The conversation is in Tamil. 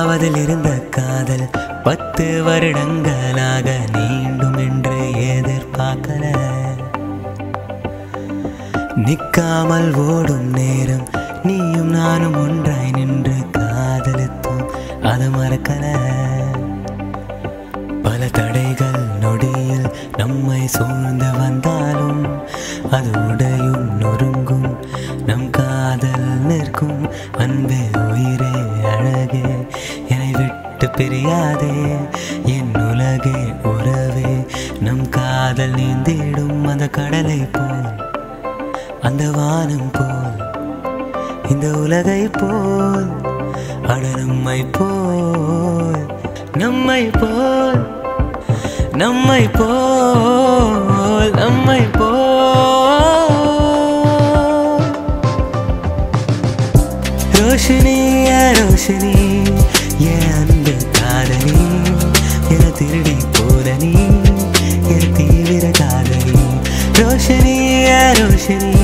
பத்தாவதில் இருந்த காதல் பத்து வருடங்களாக நீண்டும் என்று எதிர்பார்க்கல நிக்காமல் ஓடும் நேரம் நீயும் நானும் ஒன்றாய் நின்று காதலித்தோம் அது மறக்கல பல தடைகள் நொடியில் நம்மை சூழ்ந்து வந்தாலும் அது உடையும் நொறுங்கும் நம் காதல் நிற்கும் அன்பே உயிரே அழகே என்னை விட்டு பிரியாதே என் உலகே உறவே நம் காதல் நீந்திடும் அந்த கடலை போல் அந்த வானம் போல் இந்த உலகை போல் அட நம்மை போல் நம்மை போல் நம்மை போல் நம்மை போல் ரோஷினி ஏ ரோஷினி என் அன்பு காதலி என திருடி போன நீ என் தீவிர காதலி ரோஷினி ஏ ரோஷினி